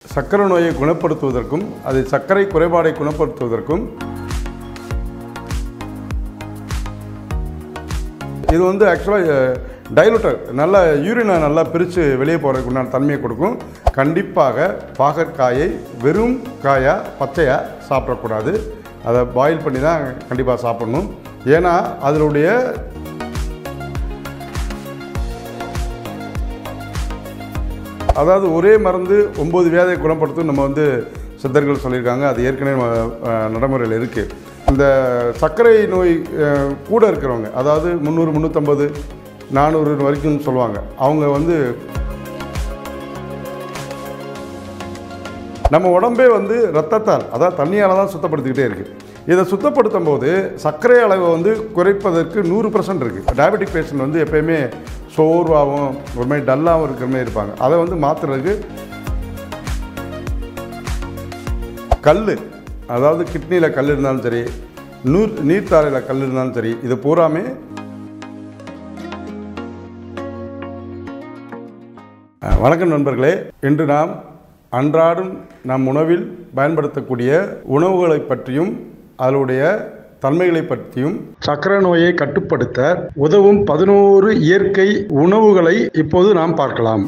சர்க்கரை நோயை குணப்படுத்துவதற்கும் அது சர்க்கரை குறைபாடை குணப்படுத்துவதற்கும் இது வந்து ஆக்சுவலாக டைலூட்டர் நல்ல யூரினை நல்லா பிரித்து வெளியே போகிறதுக்கு உண்டான தன்மையை கொடுக்கும் கண்டிப்பாக பாகற்காயை வெறும் காயாக பச்சையாக சாப்பிடக்கூடாது அதை பாயில் பண்ணி தான் கண்டிப்பாக சாப்பிடணும் ஏன்னா அதனுடைய அதாவது ஒரே மருந்து ஒம்பது வியாதியை குணப்படுத்தும் நம்ம வந்து சித்தர்கள் சொல்லியிருக்காங்க அது ஏற்கனவே நம்ம, அஹ், நடைமுறையில் இருக்குது இந்த சர்க்கரை நோய் அஹ், கூட இருக்கிறவங்க அதாவது முந்நூறு முந்நூற்றம்பது நானூறு வரைக்கும் சொல்லுவாங்க அவங்க வந்து நம்ம உடம்பே வந்து ரத்தத்தால் அதாவது தண்ணியால் தான் சுத்தப்படுத்திக்கிட்டே இருக்குது இதை சுத்தப்படுத்தும் போது சர்க்கரை அளவை வந்து குறைப்பதற்கு நூறு பர்சன்ட் இருக்குது டயபெட்டிக் பேஷண்ட் வந்து எப்பயுமே சோர்வாகவும் ஒரு மாதிரி டல்லாகவும் இருக்கிற மாதிரி இருப்பாங்க அதை வந்து மாற்றுறதுக்கு கல் அதாவது கிட்னியில் கல் இருந்தாலும் சரி நூர் நீர்த்தாரையில் கல் இருந்தாலும் சரி இது பூராமே அஹ், வணக்கம் நண்பர்களே இன்று நாம் அன்றாடம் நம் உணவில் பயன்படுத்தக்கூடிய உணவுகளை பற்றியும் அதனுடைய தன்மைகளை பற்றியும் சர்க்கரை நோயை கட்டுப்படுத்த உதவும் பதினோரு இயற்கை உணவுகளை இப்போது நாம் பார்க்கலாம்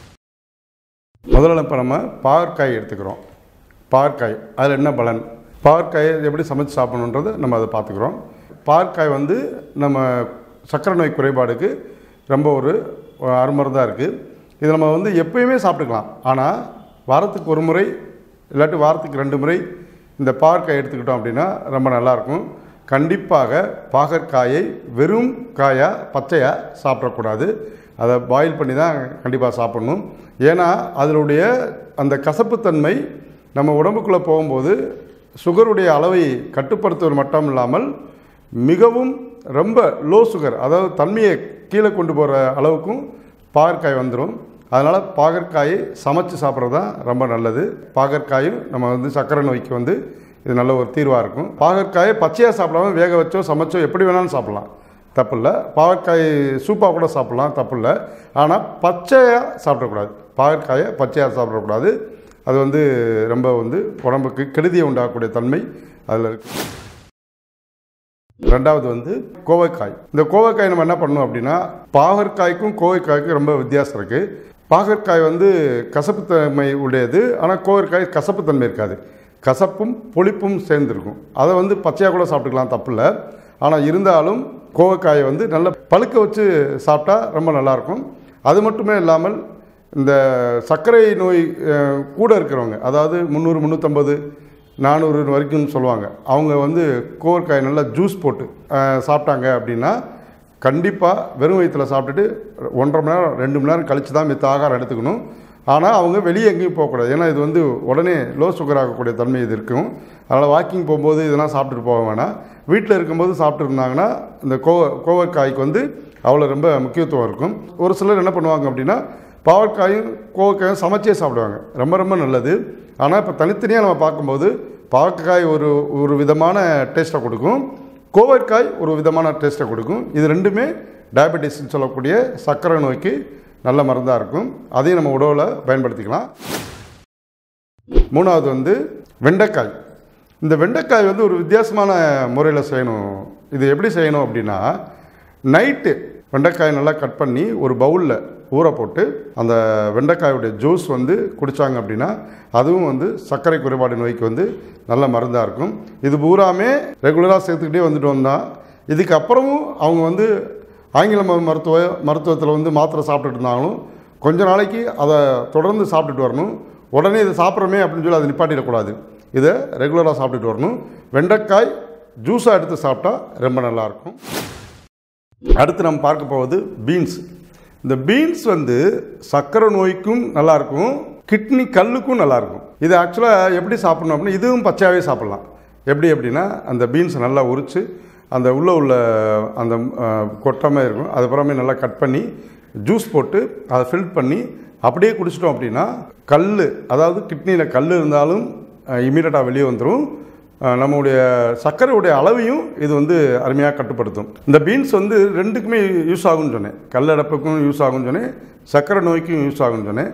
முதல்ல இப்போ நம்ம பாகற்காய் எடுத்துக்கிறோம் பாகற்காய் அதில் என்ன பலன் பாகற்காயை எப்படி சமைச்சு சாப்பிடணுன்றதை நம்ம அதை பார்த்துக்கிறோம் பாகற்காய் வந்து நம்ம சர்க்கரை நோய் குறைபாடுக்கு ரொம்ப ஒரு அருமருந்தாக இருக்குது இது நம்ம வந்து எப்பயுமே சாப்பிட்டுக்கலாம் ஆனால் வாரத்துக்கு ஒரு முறை இல்லாட்டி வாரத்துக்கு ரெண்டு முறை இந்த பாகற்காய் எடுத்துக்கிட்டோம் அப்படின்னா ரொம்ப நல்லாயிருக்கும் கண்டிப்பாக பாகற்காயை வெறும் காயாக பச்சையாக சாப்பிடக்கூடாது அதை பாயில் பண்ணி தான் கண்டிப்பாக சாப்பிடணும் ஏன்னா அதனுடைய அந்த கசப்புத்தன்மை நம்ம உடம்புக்குள்ளே போகும்போது சுகருடைய அளவை கட்டுப்படுத்துவது மட்டும் இல்லாமல் மிகவும் ரொம்ப லோ சுகர் அதாவது தன்மையை கீழே கொண்டு போகிற அளவுக்கும் பாகற்காய் வந்துடும் அதனால் பாகற்காயை சமைச்சு சாப்பிட்றது தான் ரொம்ப நல்லது பாகற்காயும் நம்ம வந்து சர்க்கரை நோய்க்கு வந்து இது நல்ல ஒரு தீர்வாக இருக்கும் பாகற்காயை பச்சையாக சாப்பிடாம வேக வச்சோ சமைச்சோ எப்படி வேணாலும் சாப்பிட்லாம் தப்பில்லை பாகற்காய் சூப்பாக கூட சாப்பிட்லாம் தப்பில்லை ஆனால் பச்சையாக சாப்பிடக்கூடாது பாகற்காயை பச்சையாக சாப்பிடக்கூடாது அது வந்து ரொம்ப வந்து உடம்புக்கு கெடுதியை உண்டாகக்கூடிய தன்மை அதில் இருக்குது ரெண்டாவது வந்து கோவைக்காய் இந்த கோவைக்காய் நம்ம என்ன பண்ணணும் அப்படின்னா பாகற்காய்க்கும் கோவைக்காய்க்கும் ரொம்ப வித்தியாசம் இருக்குது பாகற்காய் வந்து கசப்புத்தன்மை உடையது ஆனால் கோவைக்காய் கசப்புத்தன்மை இருக்காது கசப்பும் புளிப்பும் சேர்ந்துருக்கும் அதை வந்து பச்சையாக கூட சாப்பிட்டுக்கலாம் தப்பில்லை ஆனால் இருந்தாலும் கோவைக்காயை வந்து நல்லா பழுக்க வச்சு சாப்பிட்டா ரொம்ப நல்லாயிருக்கும் அது மட்டுமே இல்லாமல் இந்த சர்க்கரை நோய் அஹ், கூட இருக்கிறவங்க அதாவது முந்நூறு முந்நூற்றம்பது நானூறு வரைக்கும் சொல்லுவாங்க அவங்க வந்து கோவக்காய் நல்லா ஜூஸ் போட்டு அஹ், சாப்பிட்டாங்க அப்படின்னா கண்டிப்பாக வெறும் வயிற்றில் சாப்பிட்டுட்டு ஒன்றரை மணி நேரம் ரெண்டு மணி நேரம் கழித்து தான் மித்த ஆகாரம் எடுத்துக்கணும் ஆனால் அவங்க வெளியே எங்கேயும் போகக்கூடாது ஏன்னா இது வந்து உடனே லோ சுகர் ஆகக்கூடிய தன்மை இது இருக்கும் அதனால் வாக்கிங் போகும்போது இதெல்லாம் சாப்பிட்டுட்டு போக வேணாம் வீட்டில் இருக்கும்போது சாப்பிட்டு இருந்தாங்கன்னா இந்த கோவ கோவக்காய்க்கு வந்து அவ்வளோ ரொம்ப முக்கியத்துவம் இருக்கும் ஒரு சிலர் என்ன பண்ணுவாங்க அப்படின்னா பாவற்காயும் கோவக்காயும் சமைச்சே சாப்பிடுவாங்க ரொம்ப ரொம்ப நல்லது ஆனால் இப்போ தனித்தனியாக நம்ம பார்க்கும்போது பாவக்காய் ஒரு ஒரு விதமான டேஸ்ட்டை கொடுக்கும் கோவற்காய் ஒரு விதமான டேஸ்ட்டை கொடுக்கும் இது ரெண்டுமே டயபெட்டிஸ்ன்னு சொல்லக்கூடிய சர்க்கரை நோய்க்கு நல்ல மருந்தாக இருக்கும் அதையும் நம்ம உணவில் பயன்படுத்திக்கலாம் மூணாவது வந்து வெண்டைக்காய் இந்த வெண்டைக்காய் வந்து ஒரு வித்தியாசமான முறையில் செய்யணும் இது எப்படி செய்யணும் அப்படின்னா நைட்டு வெண்டைக்காய் நல்லா கட் பண்ணி ஒரு பவுலில் ஊற போட்டு அந்த வெண்டைக்காயுடைய ஜூஸ் வந்து குடித்தாங்க அப்படின்னா அதுவும் வந்து சர்க்கரை குறைபாடு நோய்க்கு வந்து நல்ல மருந்தாக இருக்கும் இது பூராமே ரெகுலராக சேர்த்துக்கிட்டே வந்துட்டு வந்தால் இதுக்கப்புறமும் அவங்க வந்து ஆங்கில ம- மருத்துவ மருத்துவத்தில் வந்து மாத்திரை சாப்பிட்டுட்டு இருந்தாலும் கொஞ்ச நாளைக்கு அதை தொடர்ந்து சாப்பிட்டுட்டு வரணும் உடனே இதை சாப்பிட்றோமே அப்படின்னு சொல்லி அதை நிப்பாட்டிடக்கூடாது இதை ரெகுலராக சாப்பிட்டுட்டு வரணும் வெண்டைக்காய் ஜூஸாக எடுத்து சாப்பிட்டா ரொம்ப நல்லாயிருக்கும் அடுத்து நம்ம பார்க்க போவது பீன்ஸ் இந்த பீன்ஸ் வந்து சர்க்கரை நோய்க்கும் நல்லாயிருக்கும் கிட்னி கல்லுக்கும் நல்லாயிருக்கும் இது ஆக்சுவலாக எப்படி சாப்பிடணும் அப்படின்னா இதுவும் பச்சையாகவே சாப்பிட்லாம் எப்படி அப்படின்னா அந்த பீன்ஸை நல்லா உரித்து அந்த உள்ளே உள்ள அந்த அஹ், கொட்டமே இருக்கும் அதுக்கப்புறமே நல்லா கட் பண்ணி ஜூஸ் போட்டு அதை ஃபில் பண்ணி அப்படியே குடிச்சிட்டோம் அப்படின்னா கல் அதாவது கிட்னியில் கல் இருந்தாலும் இமீடியட்டாக வெளியே வந்துடும் அஹ் நம்முடைய சர்க்கரையுடைய அளவையும் இது வந்து அருமையாக கட்டுப்படுத்தும் இந்த பீன்ஸ் வந்து ரெண்டுக்குமே யூஸ் ஆகும்னு சொன்னேன் கல்லடப்புக்கும் யூஸ் ஆகும்னு சொன்னேன் சர்க்கரை நோய்க்கும் யூஸ் ஆகும்னு சொன்னேன்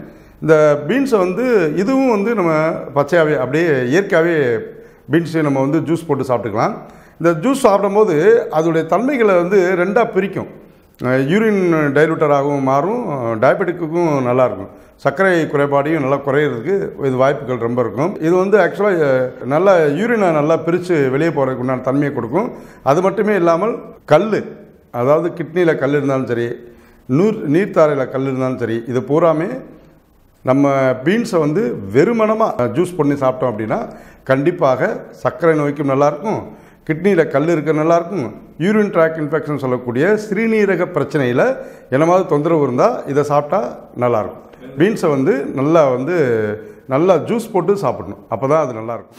இந்த பீன்ஸை வந்து இதுவும் வந்து நம்ம பச்சையாகவே அப்படியே இயற்கையாகவே பீன்ஸை நம்ம வந்து ஜூஸ் போட்டு சாப்பிட்டுக்கலாம் இந்த ஜூஸ் சாப்பிடும்போது அதோடைய தன்மைகளை வந்து ரெண்டாக பிரிக்கும் யூரின் டைலூட்டராகவும் மாறும் டயபெட்டிக்குக்கும் நல்லாயிருக்கும் சர்க்கரை குறைபாடையும் நல்லா குறையிறதுக்கு இது வாய்ப்புகள் ரொம்ப இருக்கும் இது வந்து ஆக்சுவலாக நல்ல யூரினை நல்லா பிரித்து வெளியே போகிறதுக்கு உண்டான தன்மையை கொடுக்கும் அது மட்டுமே இல்லாமல் கல் அதாவது கிட்னியில் கல் இருந்தாலும் சரி நீர் நீர்த்தாரையில் கல் இருந்தாலும் சரி இது பூராமே நம்ம பீன்ஸை வந்து வெறுமனமாக ஜூஸ் பண்ணி சாப்பிட்டோம் அப்படின்னா கண்டிப்பாக சர்க்கரை நோய்க்கும் நல்லாயிருக்கும் கிட்னியில் கல் இருக்க நல்லாயிருக்கும் யூரின் ட்ராக் இன்ஃபெக்ஷன் சொல்லக்கூடிய சிறுநீரக பிரச்சனையில் என்னமாவது தொந்தரவு இருந்தால் இதை சாப்பிட்டா நல்லாயிருக்கும் பீன்ஸை வந்து நல்லா வந்து நல்லா ஜூஸ் போட்டு சாப்பிடணும் அப்போ தான் அது நல்லாயிருக்கும்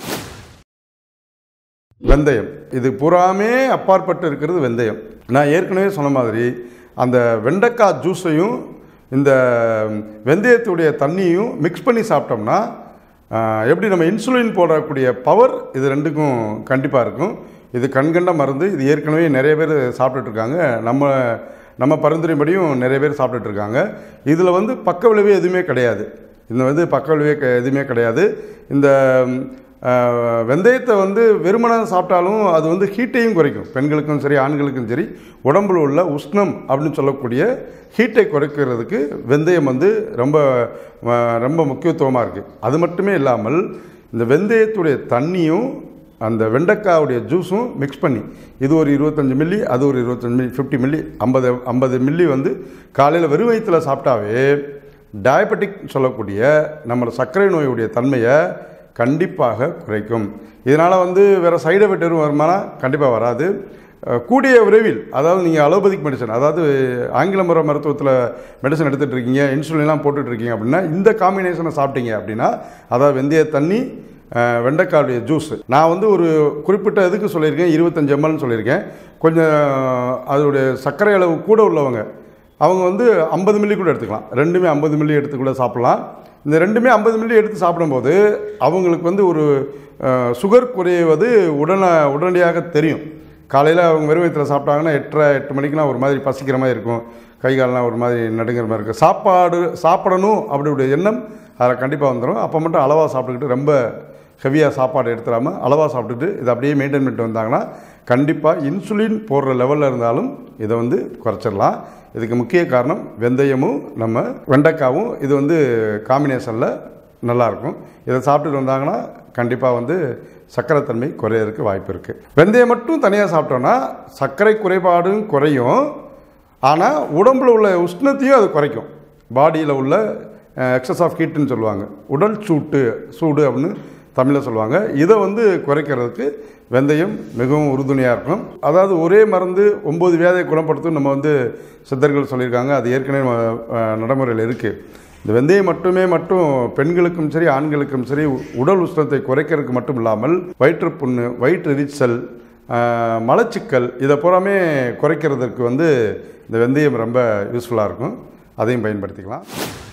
வெந்தயம் இது புறாமே அப்பாற்பட்டு இருக்கிறது வெந்தயம் நான் ஏற்கனவே சொன்ன மாதிரி அந்த வெண்டைக்காய் ஜூஸையும் இந்த வெந்தயத்துடைய தண்ணியும் மிக்ஸ் பண்ணி சாப்பிட்டோம்னா ஆஹ், எப்படி நம்ம இன்சுலின் போடக்கூடிய பவர் இது ரெண்டுக்கும் கண்டிப்பாக இருக்கும் இது கண்கண்ட மருந்து இது ஏற்கனவே நிறைய பேர் சாப்பிட்டுட்டு இருக்காங்க நம்ம நம்ம பரிந்துரைப்படியும் நிறைய பேர் சாப்பிட்டுட்டு இருக்காங்க இதில் வந்து பக்க விளைவு எதுவுமே கிடையாது இந்த வந்து பக்க விளைவே க- எதுவுமே கிடையாது இந்த ம், ஆஹ், வெந்தயத்தை வந்து வெறுமனாக சாப்பிட்டாலும் அது வந்து ஹீட்டையும் குறைக்கும் பெண்களுக்கும் சரி ஆண்களுக்கும் சரி உடம்புல உள்ள உஷ்ணம் அப்படின்னு சொல்லக்கூடிய ஹீட்டை குறைக்கிறதுக்கு வெந்தயம் வந்து ரொம்ப ஆஹ், ரொம்ப முக்கியத்துவமாக இருக்குது அது மட்டுமே இல்லாமல் இந்த வெந்தயத்துடைய தண்ணியும் அந்த வெண்டைக்காவுடைய ஜூஸும் மிக்ஸ் பண்ணி இது ஒரு இருபத்தஞ்சி மில்லி அது ஒரு இருபத்தஞ்சி மில்லி ஃபிஃப்டி மில்லி ஐம்பது ஐம்பது மில்லி வந்து காலையில் வெறும் வயிற்றில் சாப்பிட்டாவே டயபெட்டிக் சொல்லக்கூடிய நம்ம சர்க்கரை நோயுடைய தன்மையை கண்டிப்பாக குறைக்கும் இதனால் வந்து வேறு சைடு எஃபெக்ட் எதுவும் வருமானா கண்டிப்பாக வராது அஹ், கூடிய விரைவில் அதாவது நீங்கள் அலோபதிக் மெடிசன் அதாவது ஆங்கில முறை மருத்துவத்தில் மெடிசன் எடுத்துகிட்டு இருக்கீங்க இன்சுலின்லாம் போட்டுட்டு இருக்கீங்க அப்படின்னா இந்த காம்பினேஷனை சாப்பிட்டீங்க அப்படின்னா அதாவது வெந்தய தண்ணி அஹ், வெண்டைக்காயுடைய ஜூஸ் நான் வந்து ஒரு குறிப்பிட்ட இதுக்கு சொல்லியிருக்கேன் இருபத்தஞ்சு எம்எல்னு சொல்லியிருக்கேன் கொஞ்சம் அதோடைய சர்க்கரை அளவு கூட உள்ளவங்க அவங்க வந்து ஐம்பது மில்லி கூட எடுத்துக்கலாம் ரெண்டுமே ஐம்பது மில்லி எடுத்து கூட சாப்பிட்லாம் இந்த ரெண்டுமே ஐம்பது மில்லி எடுத்து சாப்பிடும்போது அவங்களுக்கு வந்து ஒரு அஹ், சுகர் குறைவது உடனே உடனடியாக தெரியும் காலையில் அவங்க வெறும் வயிற்றில் சாப்பிட்டாங்கன்னா எட்டரை எட்டு மணிக்கெலாம் ஒரு மாதிரி பசிக்கிற மாதிரி இருக்கும் கை கால்லாம் ஒரு மாதிரி நடுங்கிற மாதிரி இருக்கும் சாப்பாடு சாப்பிடணும் அப்படியுடைய எண்ணம் அதில் கண்டிப்பாக வந்துடும் அப்போ மட்டும் அளவாக சாப்பிட்டுக்கிட்டு ரொம்ப ஹெவியாக சாப்பாடு எடுத்துடாமல் அளவாக சாப்பிட்டுட்டு இதை அப்படியே மெயின்டைன் பண்ணிட்டு வந்தாங்கன்னா கண்டிப்பாக இன்சுலின் போடுற லெவலில் இருந்தாலும் இதை வந்து குறைச்சிடலாம் இதுக்கு முக்கிய காரணம் வெந்தயமும் நம்ம வெண்டைக்காவும் இது வந்து காம்பினேஷனில் நல்லாயிருக்கும் இதை சாப்பிட்டுட்டு வந்தாங்கன்னா கண்டிப்பாக வந்து சர்க்கரைத்தன்மை குறையறதுக்கு வாய்ப்பு இருக்குது வெந்தயம் மட்டும் தனியாக சாப்பிட்டோன்னா சர்க்கரை குறைபாடும் குறையும் ஆனால் உடம்புல உள்ள உஷ்ணத்தையும் அது குறைக்கும் பாடியில் உள்ள எக்ஸஸ் ஆஃப் ஹீட்டுன்னு சொல்லுவாங்க உடல் சூட்டு சூடு அப்படின்னு தமிழில் சொல்லுவாங்க இதை வந்து குறைக்கிறதுக்கு வெந்தயம் மிகவும் உறுதுணையாக இருக்கும் அதாவது ஒரே மருந்து ஒம்பது வியாதியை குணப்படுத்தும் நம்ம வந்து சித்தர்கள் சொல்லியிருக்காங்க அது ஏற்கனவே நம்ம, அஹ், நடைமுறையில் இருக்குது இந்த வெந்தயம் மட்டுமே மட்டும் பெண்களுக்கும் சரி ஆண்களுக்கும் சரி உடல் உஷ்ணத்தை குறைக்கிறதுக்கு மட்டும் இல்லாமல் வயிற்றுப்புண்ணு வயிற்று எரிச்சல் ஆஹ், மலச்சிக்கல் இதை பூராமே குறைக்கிறதுக்கு வந்து இந்த வெந்தயம் ரொம்ப யூஸ்ஃபுல்லாக இருக்கும் அதையும் பயன்படுத்திக்கலாம்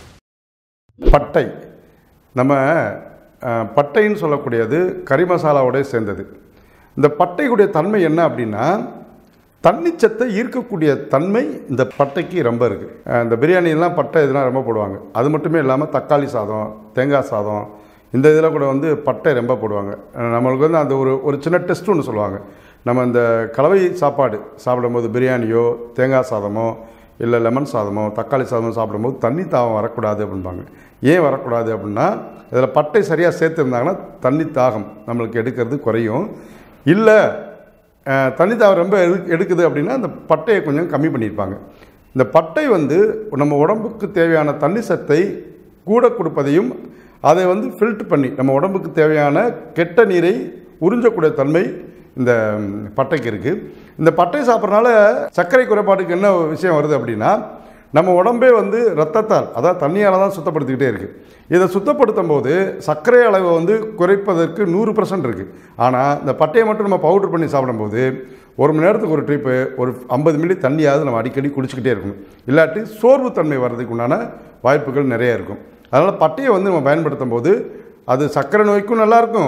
பட்டை நம்ம ஆஹ், பட்டைன்னு சொல்லக்கூடியது கறி மசாலாவோட சேர்ந்தது இந்த பட்டைக்குடைய தன்மை என்ன அப்படின்னா தண்ணிச்சத்தை ஈர்க்கக்கூடிய தன்மை இந்த பட்டைக்கு ரொம்ப இருக்குது இந்த பிரியாணிலாம் பட்டை இதெல்லாம் ரொம்ப போடுவாங்க அது மட்டுமே இல்லாமல் தக்காளி சாதம் தேங்காய் சாதம் இந்த இதில் கூட வந்து பட்டை ரொம்ப போடுவாங்க அஹ் நம்மளுக்கு வந்து அந்த ஒரு ஒரு சின்ன டெஸ்ட் ஒன்று சொல்லுவாங்க நம்ம இந்த கலவை சாப்பாடு சாப்பிடும்போது பிரியாணியோ தேங்காய் சாதமோ இல்லை லெமன் சாதமோ தக்காளி சாதமோ சாப்பிடும்போது தண்ணி தாகம் வரக்கூடாது அப்படிம்பாங்க ஏன் வரக்கூடாது அப்படின்னா இதில் பட்டை சரியாக சேர்த்துருந்தாங்கன்னா தண்ணி தாகம் நம்மளுக்கு எடுக்கிறது குறையும் இல்லை அஹ், தண்ணி தாகம் ரொம்ப எடு எடுக்குது அப்படின்னா அந்த பட்டையை கொஞ்சம் கம்மி பண்ணியிருப்பாங்க இந்த பட்டை வந்து நம்ம உடம்புக்கு தேவையான தண்ணி சத்தை கூட கொடுப்பதையும் அதை வந்து ஃபில்டர் பண்ணி நம்ம உடம்புக்கு தேவையான கெட்ட நீரை உறிஞ்சக்கூடிய தன்மை இந்த ம், பட்டைக்கு இருக்குது இந்த பட்டை சாப்பிட்றனால சர்க்கரை குறைபாட்டுக்கு என்ன விஷயம் வருது அப்படின்னா நம்ம உடம்பே வந்து ரத்தத்தால் அதாவது தண்ணியால் தான் சுத்தப்படுத்திக்கிட்டே இருக்குது இதை சுத்தப்படுத்தும் போது சர்க்கரை அளவை வந்து குறைப்பதற்கு நூறு பர்சன்ட் இருக்குது ஆனால் இந்த பட்டையை மட்டும் நம்ம பவுடர் பண்ணி சாப்பிடும்போது ஒரு மணி நேரத்துக்கு ஒரு ட்ரிப்பு ஒரு ஐம்பது மில்லி தண்ணியாவது நம்ம அடிக்கடி குடிச்சிக்கிட்டே இருக்கணும் இல்லாட்டி சோர்வுத்தன்மை வர்றதுக்கு உண்டான வாய்ப்புகள் நிறைய இருக்கும் அதனால் பட்டையை வந்து நம்ம பயன்படுத்தும் போது அது சர்க்கரை நோய்க்கும் நல்லாயிருக்கும்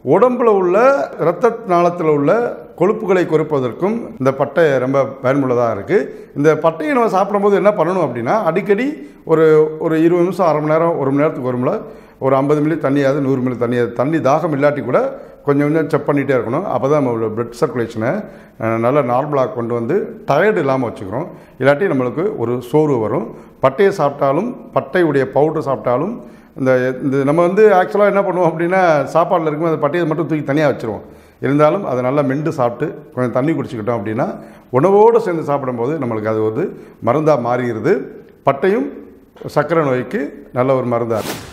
உடம்புல உள்ள இரத்த நாளத்தில் உள்ள கொழுப்புகளை குறைப்பதற்கும் இந்த பட்டை ரொம்ப பயனுள்ளதாக இருக்குது இந்த பட்டையை நம்ம சாப்பிடும்போது என்ன பண்ணணும் அப்படின்னா அடிக்கடி ஒரு ஒரு இருபது நிமிஷம் அரை மணி நேரம் ஒரு மணி நேரத்துக்கு ஒரு முறை ஒரு ஐம்பது மில்லி தண்ணியாவது நூறு மில்லி தண்ணியாவது தண்ணி தாகம் இல்லாட்டி கூட கொஞ்சம் கொஞ்சம் செக் பண்ணிகிட்டே இருக்கணும் அப்போ தான் நம்மளோட பிளட் சர்க்குலேஷனை நல்ல நார்மலாக கொண்டு வந்து டயர்டு இல்லாமல் வச்சுக்கிறோம் இல்லாட்டி நம்மளுக்கு ஒரு சோர்வு வரும் பட்டையை சாப்பிட்டாலும் பட்டையுடைய பவுடர் சாப்பிட்டாலும் இந்த இந்த நம்ம வந்து ஆக்சுவலாக என்ன பண்ணுவோம் அப்படின்னா சாப்பாட்டில் இருக்கும்போது அந்த பட்டையை மட்டும் தூக்கி தனியாக வச்சுருவோம் இருந்தாலும் அதை நல்லா மெண்டு சாப்பிட்டு கொஞ்சம் தண்ணி குடிச்சிக்கிட்டோம் அப்படின்னா உணவோடு சேர்ந்து சாப்பிடும்போது நம்மளுக்கு அது வந்து மருந்தாக மாறிடுது பட்டையும் சர்க்கரை நோய்க்கு நல்ல ஒரு மருந்தாக இருக்குது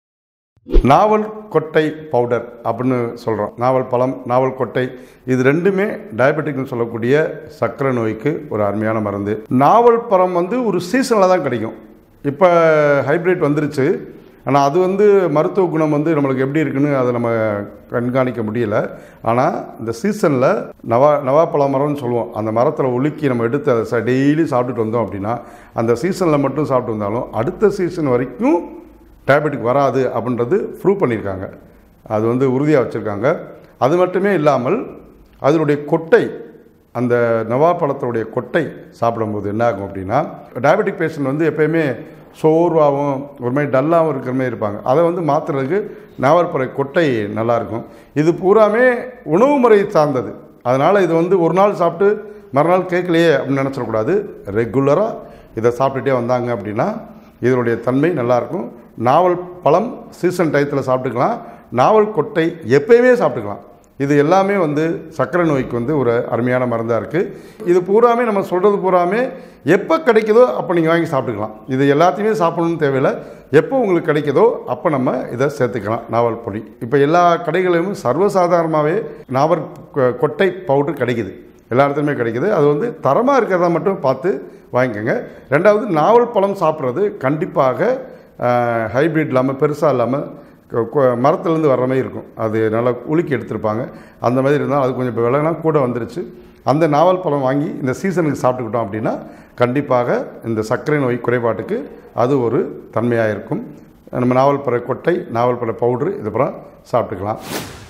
நாவல் கொட்டை பவுடர் அப்படின்னு சொல்கிறோம் நாவல் பழம் நாவல் கொட்டை இது ரெண்டுமே டயபெட்டிக்னு சொல்லக்கூடிய சர்க்கரை நோய்க்கு ஒரு அருமையான மருந்து நாவல் பழம் வந்து ஒரு சீசனில் தான் கிடைக்கும் இப்போ ஹைப்ரிட் வந்துருச்சு ஆனால் அது வந்து மருத்துவ குணம் வந்து நம்மளுக்கு எப்படி இருக்குன்னு அதை நம்ம கண்காணிக்க முடியல ஆனால் இந்த சீசனில் நவா நவாப்பழ மரம்னு சொல்லுவோம் அந்த மரத்தில் உலுக்கி நம்ம எடுத்து அதை டெய்லி சாப்பிட்டுட்டு வந்தோம் அப்படின்னா அந்த சீசனில் மட்டும் சாப்பிட்டு வந்தாலும் அடுத்த சீசன் வரைக்கும் டயபெட்டிக் வராது அப்படின்றது ப்ரூவ் பண்ணியிருக்காங்க அது வந்து உறுதியாக வச்சுருக்காங்க அது மட்டுமே இல்லாமல் அதனுடைய கொட்டை அந்த நவாப்பழத்தினுடைய கொட்டை சாப்பிடும்போது என்ன ஆகும் அப்படின்னா டயபெட்டிக் பேஷண்ட் வந்து எப்பயுமே சோர்வாகவும் ஒரு மாதிரி டல்லாகவும் இருக்கிற மாதிரி இருப்பாங்க அதை வந்து மாற்றுறதுக்கு நாவற்பறை கொட்டை நல்லாயிருக்கும் இது பூராமே உணவு முறை சார்ந்தது அதனால் இது வந்து ஒரு நாள் சாப்பிட்டு மறுநாள் கேட்கலையே அப்படின்னு நினச்சிடக்கூடாது ரெகுலராக இதை சாப்பிட்டுட்டே வந்தாங்க அப்படின்னா இதனுடைய தன்மை நல்லாயிருக்கும் நாவல் பழம் சீசன் டயத்தில் சாப்பிட்டுக்கலாம் நாவல் கொட்டை எப்பயுமே சாப்பிட்டுக்கலாம் இது எல்லாமே வந்து சர்க்கரை நோய்க்கு வந்து ஒரு அருமையான மருந்தாக இருக்குது இது பூராமே நம்ம சொல்கிறது பூராமே எப்போ கிடைக்குதோ அப்போ நீங்கள் வாங்கி சாப்பிட்டுக்கலாம் இது எல்லாத்தையுமே சாப்பிடணும்னு தேவையில்லை எப்போ உங்களுக்கு கிடைக்குதோ அப்போ நம்ம இதை சேர்த்துக்கலாம் நாவல் பொடி இப்போ எல்லா கடைகளிலும் சர்வசாதாரணமாகவே நாவல் கொ- கொட்டை பவுடர் கிடைக்குது எல்லா இடத்துலையுமே கிடைக்குது அது வந்து தரமாக இருக்கிறத மட்டும் பார்த்து வாங்கிக்கோங்க ரெண்டாவது நாவல் பழம் சாப்பிட்றது கண்டிப்பாக ஹைப்ரிட் இல்லாமல் பெருசாக இல்லாமல் கொ- கொ- மரத்துலேருந்து வர்ற மாதிரி இருக்கும் அது நல்லா உலுக்கி எடுத்திருப்பாங்க அந்த மாதிரி இருந்தால் அது கொஞ்சம் இப்போ விலைலாம் கூட வந்துருச்சு அந்த நாவல் பழம் வாங்கி இந்த சீசனுக்கு சாப்பிட்டுக்கிட்டோம் அப்படின்னா கண்டிப்பாக இந்த சர்க்கரை நோய் குறைபாட்டுக்கு அது ஒரு தன்மையாக இருக்கும் நம்ம நாவல் பழ கொட்டை நாவல் பழ பவுட்ரு இதுப்புறம் சாப்பிட்டுக்கலாம்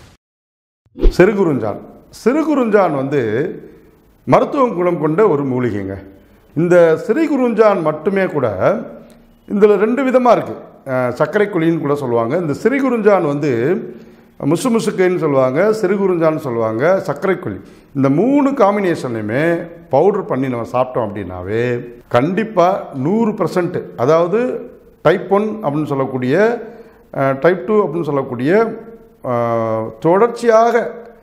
சிறுகுறிஞ்சான் சிறுகுறிஞ்சான் வந்து மருத்துவ குணம் கொண்ட ஒரு மூலிகைங்க இந்த சிறுகுறிஞ்சான் மட்டுமே கூட இதில் ரெண்டு விதமாக இருக்குது சர்க்கரை குழின்னு கூட சொல்லுவாங்க இந்த சிறுகுறிஞ்சான் வந்து முசு முசுக்கைன்னு சொல்லுவாங்க சிறுகுறிஞ்சான்னு சொல்லுவாங்க சர்க்கரை குழி இந்த மூணு காம்பினேஷன்லையுமே பவுடர் பண்ணி நம்ம சாப்பிட்டோம் அப்படின்னாவே கண்டிப்பாக நூறு பர்சன்ட் அதாவது டைப் ஒன் அப்படின்னு சொல்லக்கூடிய டைப் டூ அப்படின்னு சொல்லக்கூடிய அஹ், தொடர்ச்சியாக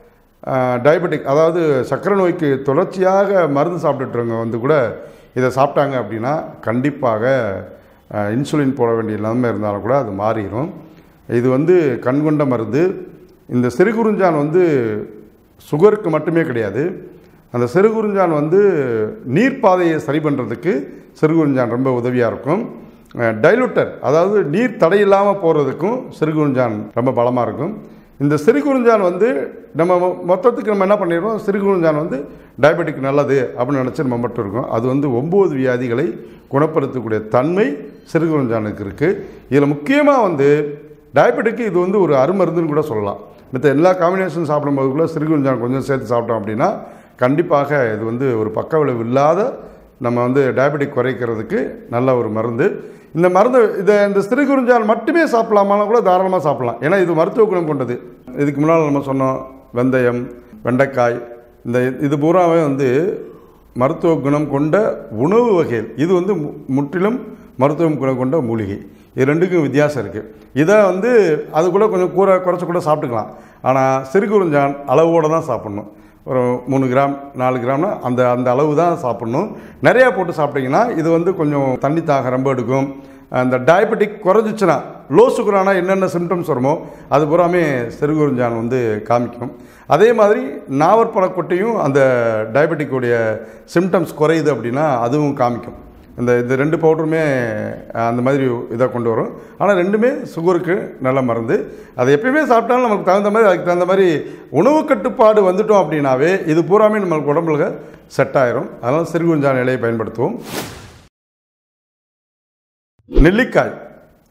டயபெட்டிக் அதாவது சர்க்கரை நோய்க்கு தொடர்ச்சியாக மருந்து சாப்பிட்டுட்டுறவங்க வந்து கூட இதை சாப்பிட்டாங்க அப்படின்னா கண்டிப்பாக அஹ், இன்சுலின் போட வேண்டிய நிலைமை இருந்தாலும் கூட அது மாறிடும் இது வந்து கண்கொண்ட மருந்து இந்த சிறுகுறிஞ்சான் வந்து சுகருக்கு மட்டுமே கிடையாது அந்த சிறுகுறிஞ்சான் வந்து நீர்ப்பாதையை சரி பண்ணுறதுக்கு சிறுகுறிஞ்சான் ரொம்ப உதவியாக இருக்கும் டைலூட்டர் அதாவது நீர் தடையில்லாமல் போகிறதுக்கும் சிறுகுறிஞ்சான் ரொம்ப பலமாக இருக்கும் இந்த சிறுகுறிஞ்சான் வந்து நம்ம மொ- மொத்தத்துக்கு நம்ம என்ன பண்ணிடுறோம் சிறுகுறிஞ்சான் வந்து டயபெட்டிக் நல்லது அப்படின்னு நினச்சி நம்ம மட்டும் இருக்கோம் அது வந்து ஒம்பது வியாதிகளை குணப்படுத்தக்கூடிய தன்மை சிறுகுறிஞ்சானுக்கு இருக்குது இதில் முக்கியமாக வந்து டயபெட்டிக்கு இது வந்து ஒரு அருமருந்துன்னு கூட சொல்லலாம் மற்ற எல்லா காம்பினேஷன் சாப்பிடும்போது கூட சிறுகுறிஞ்சான் கொஞ்சம் சேர்த்து சாப்பிட்டோம் அப்படின்னா கண்டிப்பாக இது வந்து ஒரு பக்க விளைவு இல்லாத நம்ம வந்து டயபெட்டிக் குறைக்கிறதுக்கு நல்ல ஒரு மருந்து இந்த மருந்து இதை இந்த சிறுகுறிஞ்சான் மட்டுமே சாப்பிடலாமாலும் கூட தாராளமாக சாப்பிடலாம் ஏன்னா இது மருத்துவ குணம் கொண்டது இதுக்கு முன்னால் நம்ம சொன்னோம் வெந்தயம் வெண்டைக்காய் இந்த இது பூராவே வந்து மருத்துவ குணம் கொண்ட உணவு வகைகள் இது வந்து மு- முற்றிலும் மருத்துவ குணம் கொண்ட மூலிகை இது ரெண்டுக்கும் வித்தியாசம் இருக்குது இதை வந்து அது கூட கொஞ்சம் கூற குறைச்சி கூட சாப்பிட்டுக்கலாம் ஆனால் சிறுகுறிஞ்சான் அளவோடு தான் சாப்பிட்ணும் ஒரு மூணு கிராம் நாலு கிராம்னா அந்த அந்த அளவு தான் சாப்பிட்ணும் நிறையா போட்டு சாப்பிட்டீங்கன்னா இது வந்து கொஞ்சம் தண்ணி தாகம் ரொம்ப எடுக்கும் அந்த டயபெட்டிக் குறைஞ்சிச்சுன்னா லோ சுகரானா என்னென்ன சிம்டம்ஸ் வருமோ அது பூராமே சிறுகுறிஞ்சான் வந்து காமிக்கும் அதே மாதிரி நாவற்பழக்கொட்டையும் அந்த டயபெட்டிக்குடைய சிம்டம்ஸ் குறையுது அப்படின்னா அதுவும் காமிக்கும் இந்த இந்த ரெண்டு பவுடருமே அந்த மாதிரி இதை கொண்டு வரும் ஆனால் ரெண்டுமே சுகருக்கு நல்ல மருந்து அதை எப்பயுமே சாப்பிட்டாலும் நமக்கு தகுந்த மாதிரி அதுக்கு தகுந்த மாதிரி உணவு கட்டுப்பாடு வந்துட்டோம் அப்படின்னாவே இது பூராமே நம்மளுக்கு உடம்புல செட் ஆயிரும் அதனால் சிறுகுஞ்சான் இலையை பயன்படுத்துவோம் நெல்லிக்காய்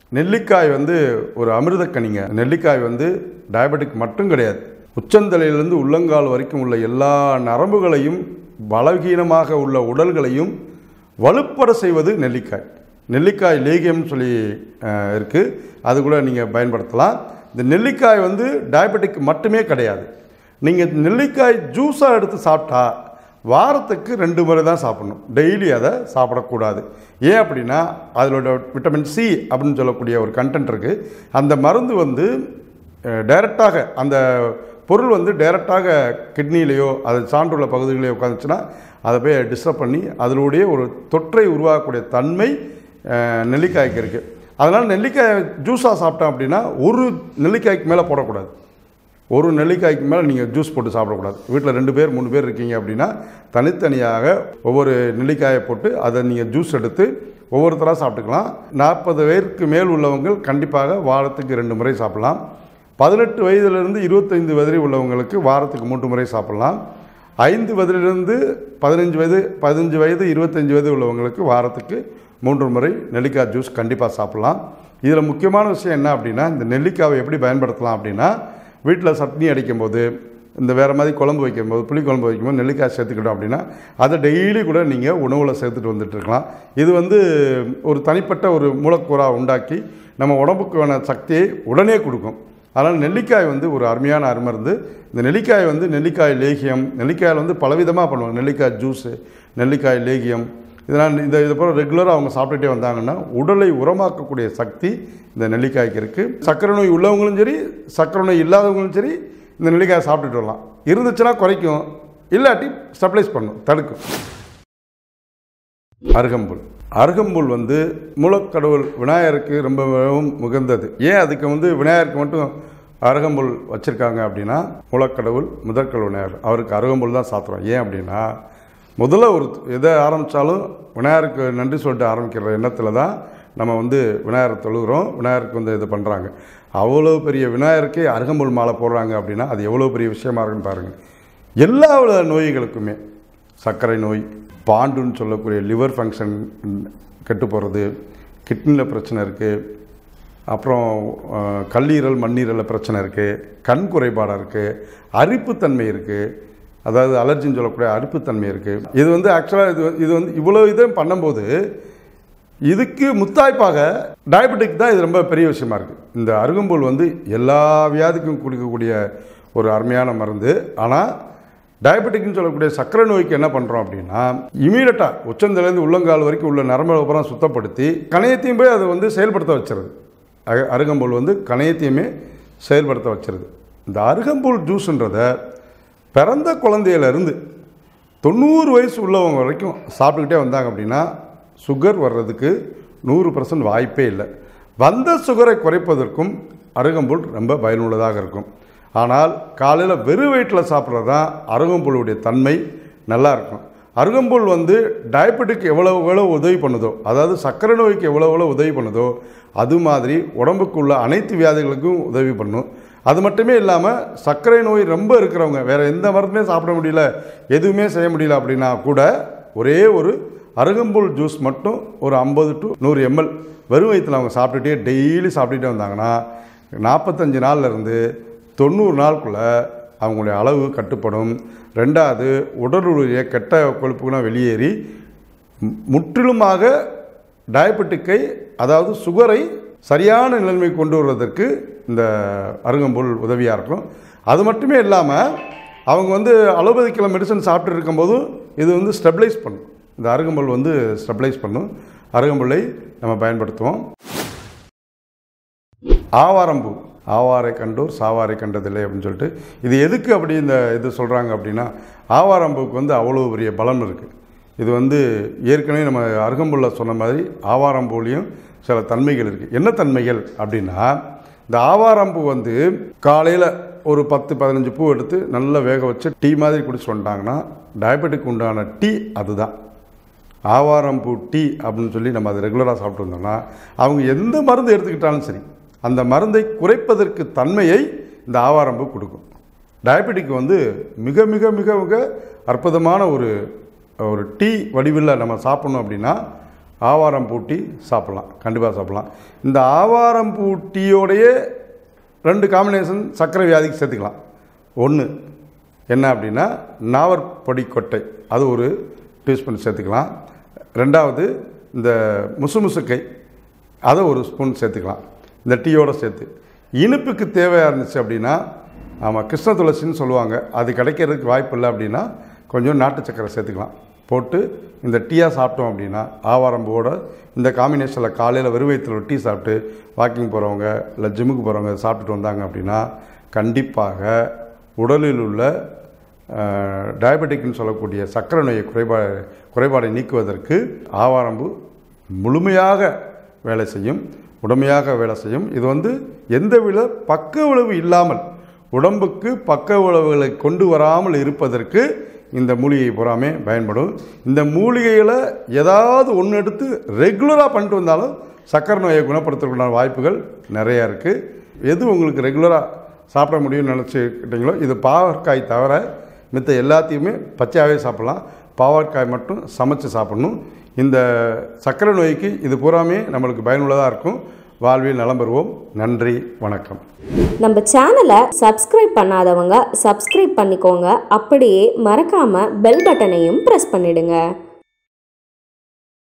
நெல்லிக்காய் வந்து ஒரு அமிர்தக்கனிங்க நெல்லிக்காய் வந்து டயபெட்டிக் மட்டும் கிடையாது உச்சந்தலையிலிருந்து உள்ளங்கால் வரைக்கும் உள்ள எல்லா நரம்புகளையும் பலவீனமாக உள்ள உடல்களையும் வலுப்பட செய்வது நெல்லிக்காய் நெல்லிக்காய் லேகியம்னு சொல்லி அஹ், இருக்கு அது கூட நீங்கள் பயன்படுத்தலாம் இந்த நெல்லிக்காய் வந்து டயபெட்டிக் மட்டுமே கிடையாது நீங்கள் நெல்லிக்காய் ஜூஸாக எடுத்து சாப்பிட்டா வாரத்துக்கு ரெண்டு முறை தான் சாப்பிடணும் டெய்லி அதை சாப்பிடக்கூடாது ஏன் அப்படின்னா அதோட விட்டமின் சி அப்படின்னு சொல்லக்கூடிய ஒரு கண்டென்ட் இருக்குது அந்த மருந்து வந்து டைரெக்டாக அந்த பொருள் வந்து டைரெக்டாக கிட்னிலேயோ அது சான்றுள்ள பகுதிகளிலேயோ உட்காந்துச்சுன்னா அதை போய் டிஸ்டர்ப் பண்ணி அதனுடைய ஒரு தொற்றை உருவாக்கக்கூடிய தன்மை அஹ், நெல்லிக்காய்க்கு இருக்குது அதனால் நெல்லிக்காய் ஜூஸாக சாப்பிட்டோம் அப்படின்னா ஒரு நெல்லிக்காய்க்கு மேலே போடக்கூடாது ஒரு நெல்லிக்காய்க்கு மேலே நீங்கள் ஜூஸ் போட்டு சாப்பிடக்கூடாது வீட்டில் ரெண்டு பேர் மூணு பேர் இருக்கீங்க அப்படின்னா தனித்தனியாக ஒவ்வொரு நெல்லிக்காயை போட்டு அதை நீங்கள் ஜூஸ் எடுத்து ஒவ்வொருத்தராக சாப்பிட்டுக்கலாம் நாற்பது வயதுக்கு மேல் உள்ளவங்க கண்டிப்பாக வாரத்துக்கு ரெண்டு முறை சாப்பிடலாம் பதினெட்டு வயதிலிருந்து இருபத்தைந்து வயது உள்ளவங்களுக்கு வாரத்துக்கு மூன்று முறை சாப்பிடலாம் ஐந்து வயதிலிருந்து பதினஞ்சு வயது பதினஞ்சு வயது இருபத்தஞ்சு வயது உள்ளவங்களுக்கு வாரத்துக்கு மூன்று முறை நெல்லிக்காய் ஜூஸ் கண்டிப்பாக சாப்பிடலாம் இதில் முக்கியமான விஷயம் என்ன அப்படின்னா இந்த நெல்லிக்காவை எப்படி பயன்படுத்தலாம் அப்படின்னா வீட்டில் சட்னி அடிக்கும்போது இந்த வேறு மாதிரி குழம்பு வைக்கும்போது புளி குழம்பு வைக்கும்போது நெல்லிக்காய் சேர்த்துக்கிட்டோம் அப்படின்னா அதை டெய்லி கூட நீங்கள் உணவில் சேர்த்துட்டு வந்துட்டு இருக்கலாம் இது வந்து ஒரு தனிப்பட்ட ஒரு மூலக்கூறாக உண்டாக்கி நம்ம உடம்புக்கான சக்தியை உடனே கொடுக்கும் அதனால் நெல்லிக்காய் வந்து ஒரு அருமையான அருமருந்து இந்த நெல்லிக்காய் வந்து நெல்லிக்காய் லேகியம் நெல்லிக்காயில் வந்து பலவிதமாக பண்ணுவாங்க நெல்லிக்காய் ஜூஸு நெல்லிக்காய் லேகியம் இதனால் இந்த இது போல் ரெகுலராக அவங்க சாப்பிட்டுட்டே வந்தாங்கன்னா உடலை உரமாக்கக்கூடிய சக்தி இந்த நெல்லிக்காய்க்கு இருக்குது சர்க்கரை நோய் உள்ளவங்களும் சரி சர்க்கரை நோய் இல்லாதவங்களும் சரி இந்த நெல்லிக்காயை சாப்பிட்டுட்டு வரலாம் இருந்துச்சுன்னா குறைக்கும் இல்லாட்டி ஸ்டெபிளைஸ் பண்ணும் தடுக்கும் அருகம்புல் அருகம்புல் வந்து மூலக்கடவுள் விநாயகருக்கு ரொம்ப மிகவும் உகந்தது ஏன் அதுக்கு வந்து விநாயகருக்கு மட்டும் அருகம்புல் வச்சுருக்காங்க அப்படின்னா மூலக்கடவுள் முதற்கடவுள் விநாயகர் அவருக்கு அருகம்புல் தான் சாத்துறோம் ஏன் அப்படின்னா முதல்ல ஒரு எதை ஆரம்பித்தாலும் விநாயகருக்கு நன்றி சொல்லிட்டு ஆரம்பிக்கிற எண்ணத்தில் தான் நம்ம வந்து விநாயகரை தொழுகிறோம் விநாயகருக்கு வந்து இது பண்ணுறாங்க அவ்வளோ பெரிய விநாயகருக்கே அருகம்புல் மாலை போடுறாங்க அப்படின்னா அது எவ்வளோ பெரிய விஷயமா இருக்குன்னு பாருங்கள் எல்லா வித நோய்களுக்குமே சர்க்கரை நோய் பாண்டுன்னு சொல்லக்கூடிய லிவர் ஃபங்க்ஷன் கெட்டு போகிறது கிட்னியில் பிரச்சனை இருக்குது அப்புறம் அஹ், கல்லீரல் மண்ணீரலில் பிரச்சனை இருக்குது கண் குறைபாடாக இருக்குது அரிப்புத்தன்மை இருக்குது அதாவது அலர்ஜின்னு சொல்லக்கூடிய அரிப்புத்தன்மை இருக்குது இது வந்து ஆக்சுவலாக இது இது வந்து இவ்வளோ இதையும் பண்ணும்போது இதுக்கு முத்தாய்ப்பாக டயபெட்டிக் தான் இது ரொம்ப பெரிய விஷயமா இருக்குது இந்த அருகம்புல் வந்து எல்லா வியாதிக்கும் கொடுக்கக்கூடிய ஒரு அருமையான மருந்து ஆனால் டயபெட்டிக்னு சொல்லக்கூடிய சர்க்கரை நோய்க்கு என்ன பண்ணுறோம் அப்படின்னா இமீடியட்டாக உச்சந்தலேருந்து உள்ளங்கால் வரைக்கும் உள்ள நரம்பு அப்புறம் சுத்தப்படுத்தி கணையத்தையும் போய் அதை வந்து செயல்படுத்த வச்சிருது அக- அருகம்புல் வந்து கணையத்தையுமே செயல்படுத்த வச்சிருது இந்த அருகம்புல் ஜூஸுன்றதை பிறந்த குழந்தையிலேருந்து தொண்ணூறு வயசு உள்ளவங்க வரைக்கும் சாப்பிட்டுக்கிட்டே வந்தாங்க அப்படின்னா சுகர் வர்றதுக்கு நூறு பர்சன்ட் வாய்ப்பே இல்லை வந்த சுகரை குறைப்பதற்கும் அருகம்புல் ரொம்ப பயனுள்ளதாக இருக்கும் ஆனால் காலையில் வெறும் வயிற்றில் சாப்பிட்றது தான் அருகம்புல்லுடைய தன்மை நல்லா இருக்கும் அருகம்புல் வந்து டயபெட்டிக் எவ்வளவு எவ்வளோ உதவி பண்ணுதோ அதாவது சர்க்கரை நோய்க்கு எவ்வளோ எவ்வளோ உதவி பண்ணுதோ அது மாதிரி உடம்புக்குள்ள அனைத்து வியாதிகளுக்கும் உதவி பண்ணும் அது மட்டுமே இல்லாமல் சர்க்கரை நோய் ரொம்ப இருக்கிறவங்க வேறு எந்த மருந்துமே சாப்பிட முடியல எதுவுமே செய்ய முடியல அப்படின்னா கூட ஒரே ஒரு அருகம்புல் ஜூஸ் மட்டும் ஒரு ஐம்பது டு நூறு எம்எல் வெறும் வயிற்றில் அவங்க சாப்பிட்டுட்டே டெய்லி சாப்பிட்டுட்டே வந்தாங்கன்னா நாற்பத்தஞ்சு நாள்ல இருந்து தொண்ணூறு நாளுக்குள்ளே அவங்களுடைய அளவு கட்டுப்படும் ரெண்டாவது உடலுடைய கெட்ட கொழுப்புகளும் வெளியேறி மு- முற்றிலுமாக டயபெட்டிக்கை அதாவது சுகரை சரியான நிலைமை கொண்டு வருவதற்கு இந்த அருகம்புல் உதவியாக இருக்கும் அது மட்டுமே இல்லாமல் அவங்க வந்து அலோபதிக்கில் மெடிசன் சாப்பிட்டு இருக்கும்போதும் இது வந்து ஸ்டெபிளைஸ் பண்ணும் இந்த அருகம்புல் வந்து ஸ்டெபிளைஸ் பண்ணும் அருகம்புல்லை நம்ம பயன்படுத்துவோம் ஆவாரம்பூ ஆவாரை கண்டோர் சாவாரை கண்டதில்லை அப்படின்னு சொல்லிட்டு இது எதுக்கு அப்படி இந்த இது சொல்கிறாங்க அப்படின்னா ஆவாரம்பூக்கு வந்து அவ்வளோ பெரிய பலன் இருக்குது இது வந்து ஏற்கனவே நம்ம அருகம்புல்ல சொன்ன மாதிரி ஆவாரம்பூலையும் சில தன்மைகள் இருக்குது என்ன தன்மைகள் அப்படின்னா இந்த ஆவாரம்பூ வந்து காலையில் ஒரு பத்து பதினஞ்சு பூ எடுத்து நல்லா வேக வச்சு டீ மாதிரி குடிச்சு வந்துட்டாங்கன்னா டயபெட்டிக் உண்டான டீ அதுதான் ஆவாரம்பூ டீ அப்படின்னு சொல்லி நம்ம அதை ரெகுலராக சாப்பிட்டு வந்தோம்னா அவங்க எந்த மருந்து எடுத்துக்கிட்டாலும் சரி அந்த மருந்தை குறைப்பதற்கு தன்மையை இந்த ஆவாரம்பூ கொடுக்கும் டயபெட்டிக் வந்து மிக மிக மிக மிக அற்புதமான ஒரு ஒரு டீ வடிவில் நம்ம சாப்பிட்ணும் அப்படின்னா ஆவாரம் பூட்டி சாப்பிட்லாம் கண்டிப்பாக சாப்பிட்லாம் இந்த ஆவாரம் பூட்டியோடையே ரெண்டு காம்பினேஷன் சர்க்கரை வியாதிக்கு சேர்த்துக்கலாம் ஒன்று என்ன அப்படின்னா நாவற்பொடி கொட்டை அது ஒரு டீஸ்பூன் சேர்த்துக்கலாம் ரெண்டாவது இந்த முசுமுசுக்கை அதை ஒரு ஸ்பூன் சேர்த்துக்கலாம் இந்த டீயோட சேர்த்து இனிப்புக்கு தேவையாக இருந்துச்சு அப்படின்னா ஆமாம் கிருஷ்ண துளசின்னு சொல்லுவாங்க அது கிடைக்கிறதுக்கு வாய்ப்பு இல்லை அப்படின்னா கொஞ்சம் நாட்டு சக்கரை சேர்த்துக்கலாம் போட்டு இந்த டீயாக சாப்பிட்டோம் அப்படின்னா ஆவாரம்பூவோட இந்த காம்பினேஷனில் காலையில் வெறுவயத்தில் ஒரு டீ சாப்பிட்டு வாக்கிங் போகிறவங்க இல்லை ஜிம்முக்கு போகிறவங்க சாப்பிட்டுட்டு வந்தாங்க அப்படின்னா கண்டிப்பாக உடலில் உள்ள டயபெட்டிக்னு சொல்லக்கூடிய சர்க்கரை நோயை குறைபாடு குறைபாடை நீக்குவதற்கு ஆவாரம்பு முழுமையாக வேலை செய்யும் உடமையாக வேலை செய்யும் இது வந்து எந்த வித பக்க விளைவு இல்லாமல் உடம்புக்கு பக்க விளைவுகளை கொண்டு வராமல் இருப்பதற்கு இந்த மூலிகை பூராமே பயன்படும் இந்த மூலிகைகளை ஏதாவது ஒன்று எடுத்து ரெகுலராக பண்ணிட்டு வந்தாலும் சக்கரை நோயை குணப்படுத்துறதுக்கான வாய்ப்புகள் நிறையா இருக்குது எது உங்களுக்கு ரெகுலராக சாப்பிட முடியும்னு நினச்சிக்கிட்டீங்களோ இது பாவற்காய் தவிர மித்த எல்லாத்தையுமே பச்சையாகவே சாப்பிட்லாம் பாவற்காய் மட்டும் சமைச்சு சாப்பிடணும் இந்த சர்க்கரை நோய்க்கு இது பூராமே நம்மளுக்கு பயனுள்ளதாக இருக்கும் வாழ்வில் நலம் பெறுவோம் நன்றி வணக்கம் நம்ம சேனலை சப்ஸ்கிரைப் பண்ணாதவங்க சப்ஸ்கிரைப் பண்ணிக்கோங்க அப்படியே மறக்காம பெல் பட்டனையும் ப்ரெஸ் பண்ணிடுங்க